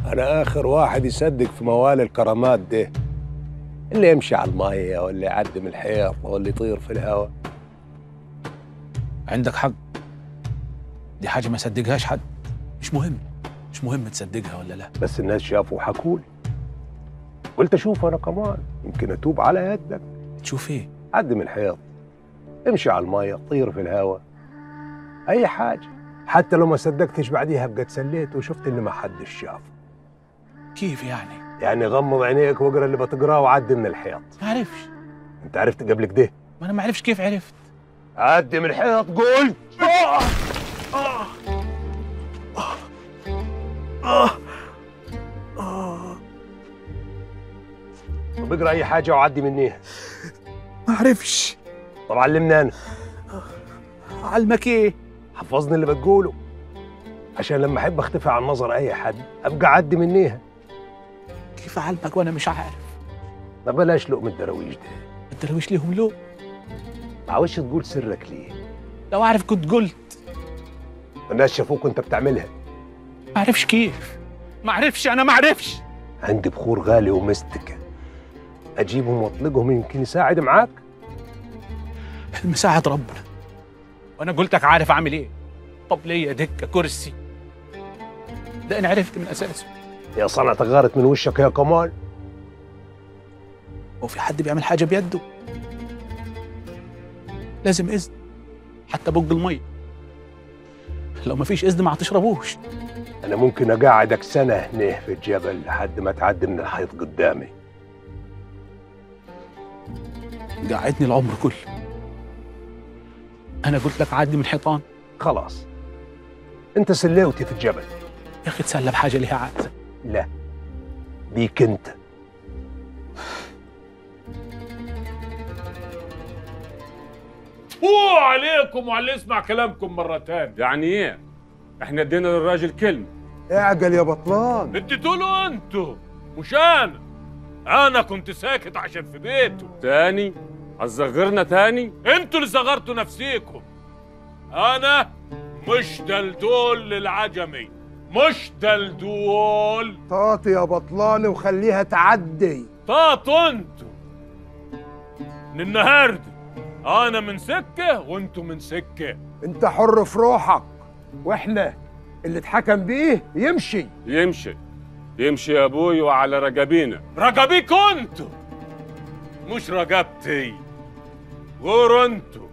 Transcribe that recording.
انا اخر واحد يصدق في موال الكرامات ده اللي يمشي على المية واللي يعدي من الحيط واللي يطير في الهواء عندك حق دي حاجة ما صدقهاش حد مش مهم مش مهم تصدقها ولا لا بس الناس شافوا وحكولي قلت اشوف انا كمان يمكن اتوب على يدك تشوف ايه عدي من الحيط امشي على المية طير في الهواء اي حاجة حتى لو ما صدقتش بعديها بقى اتسليت وشفت اللي ما حدش شافه كيف يعني يعني غمض عينيك واقرا اللي بتقراه وعدي من الحيط ما عرفش انت عرفت قبل كده ما انا ما عرفش كيف عرفت عدي من الحيط قول طب اقرا اي حاجة وعدي منيها ما عرفش طب علمني انا علمك ايه حفظني اللي بتقوله عشان لما احب اختفي عن نظر اي حد ابقى اعدي منيها كيف علمك وانا مش عارف ما بلاش لقم الدراويش ده الدرويش ليهم لو ما عاوزش تقول سرك ليه لو عارف كنت قلت الناس شافوك وانت بتعملها ما عرفش كيف ما عرفش انا ما عرفش عندي بخور غالي ومستكة اجيبهم واطلقهم يمكن يساعد معاك المساعد ربنا وانا قلتك عارف اعمل ايه طب ليا دكه كرسي ده انا عرفت من اساسه يا صنعة غارت من وشك يا كمال هو في حد بيعمل حاجه بيده لازم اذن حتى بق الميه لو ما فيش اذن ما هتشربوش انا ممكن اقعدك سنة هنا في الجبل لحد ما تعدي من الحيط قدامي قعدني العمر كله انا قلت لك عادي من حيطان خلاص انت سلوتي في الجبل يا اخي تسلى بحاجه ليها عاد لا بيك انت هو عليكم وعلى اللي يسمع كلامكم مرة تانية يعني ايه؟ احنا ادينا للراجل كلمة اعجل يا بطلان اديتوا له انتوا مش انا انا كنت ساكت عشان في بيته تاني هتصغرنا تاني انتوا اللي صغرتوا نفسيكم انا مش دلدول للعجمي مش دلدول طاطي يا بطلان وخليها تعدي طاطوا انتوا من النهارده انا من سكه وانتوا من سكه انت حر في روحك واحنا اللي اتحكم بيه يمشي يمشي يمشي يا ابوي وعلى رقابينا رقابيكوا انتوا مش رقبتي غور انتوا